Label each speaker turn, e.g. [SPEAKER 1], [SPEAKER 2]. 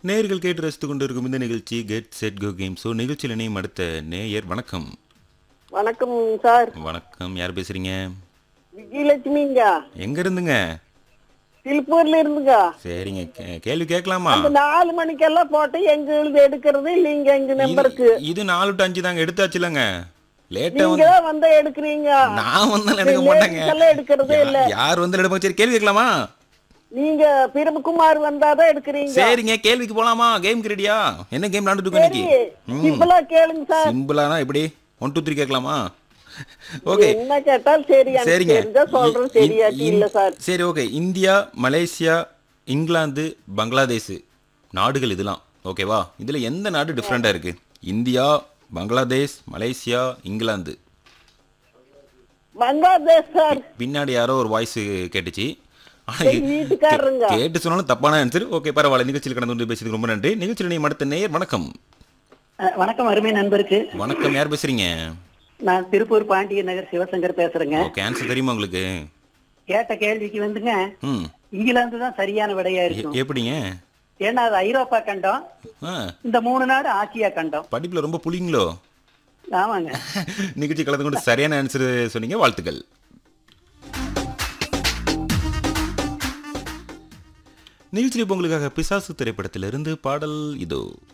[SPEAKER 1] நேயர்கள் கேட்டு ரசித்துக் கொண்டிருக்கும் இந்த நிகழ்ச்சி get set go game show நிகழ்ச்சியில் இணையும் அடுத்த நேயர் வணக்கம்
[SPEAKER 2] வணக்கம் சார்
[SPEAKER 1] வணக்கம் யார் பேசுறீங்க
[SPEAKER 2] விஜயலட்சுமிங்க
[SPEAKER 1] எங்க இருந்துங்க
[SPEAKER 2] திருப்பூர்ல இருந்துங்க
[SPEAKER 1] சரிங்க கே- கேள்வி கேட்கலாமா
[SPEAKER 2] அந்த நாலு மணிக்கெல்லாம் போட்டு எங்க எழுது எடுக்கிறது இல்லைங்க எங்க நம்பருக்கு
[SPEAKER 1] இது- இது நாலு டு அஞ்சு தாங்க எடுத்தாச்சுலங்க லேட்டா
[SPEAKER 2] நீங்க
[SPEAKER 1] வந்து
[SPEAKER 2] தான் வந்தா எடுக்கிறீங்க
[SPEAKER 1] நான் வந்தாலும் எடுக்க மாட்டேங்க
[SPEAKER 2] ladies எல்லாம் எடுக்கிறதே இல்ல
[SPEAKER 1] யா- யார் வந்து எடுப்பாங்க சரி கேள்வி கேட்கலாமா
[SPEAKER 2] நீங்க பிரபுகுமார் வந்தாதான் எடுக்கிறீங்க
[SPEAKER 1] சரிங்க கேள்விக்கு போலாமா கேம் ரெடியா என்ன கேம் விளாண்டுட்டு இருக்கோம்
[SPEAKER 2] சரி
[SPEAKER 1] இன்னைக்கு
[SPEAKER 2] சிம்பிளா கேளுங்க சார்
[SPEAKER 1] சிம்பிளானா எப்படி ஒன் டூ த்ரீ கேட்கலாமா ஓகே
[SPEAKER 2] என்ன கேட்டாலும் சரி எனக்கு
[SPEAKER 1] சரிங்க
[SPEAKER 2] தெரிஞ்சா சொல்றேன்
[SPEAKER 1] இ-
[SPEAKER 2] சரியாட்டி
[SPEAKER 1] இ-
[SPEAKER 2] இல்ல சார்
[SPEAKER 1] சரி okay India Malaysia England Bangladesh நாடுகள் இதெல்லாம் ஓகேவா இதுல எந்த நாடு டிஃப்ரெண்டா இருக்கு India Bangladesh Malaysia England
[SPEAKER 2] Bangladesh sir
[SPEAKER 1] பின்னாடி யாரோ ஒரு வாய்ஸ் கேட்டுச்சு ஆனா
[SPEAKER 2] எங்க வீட்டுக்காரருங்க
[SPEAKER 1] கே- கேட்டு சொன்னாலும் தப்பான ஆன்சர் ஓகே பரவாயில்ல நிகழ்ச்சியில் கடந்து வந்து பேசுறதுக்கு ரொம்ப நன்றி நிகழ்ச்சியில் நீ அடுத்த நேயர் வணக்கம்
[SPEAKER 3] அஹ் வணக்கம் அருமை நண்பருக்கு
[SPEAKER 1] வணக்கம் யார் பேசுறீங்க
[SPEAKER 3] நான் திருப்பூர் பாண்டிய நகர் சிவசங்கர் பேசுறேங்க
[SPEAKER 1] ஓகே ஆன்சர் தெரியுமா உங்களுக்கு
[SPEAKER 3] கேட்ட கேள்விக்கு வந்துங்க
[SPEAKER 1] ம்
[SPEAKER 3] இங்கிலாந்து தான் சரியான விடையா
[SPEAKER 1] எ-
[SPEAKER 3] இருக்கும்
[SPEAKER 1] எப்படிங்க
[SPEAKER 3] ஏன்னா அது ஐரோப்பா கண்டம்
[SPEAKER 1] ஆ
[SPEAKER 3] இந்த மூணு நாடு ஆசியா கண்டம்
[SPEAKER 1] படிப்புல ரொம்ப புளிங்களோ
[SPEAKER 3] ஆமாங்க
[SPEAKER 1] நிகழ்ச்சி கலந்து கொண்டு சரியான ஆன்சர் சொன்னீங்க வாழ்த்துக்கள் நிகழ்ச்சியில் இப்போ உங்களுக்காக பிசாசு திரைப்படத்திலிருந்து பாடல் இதோ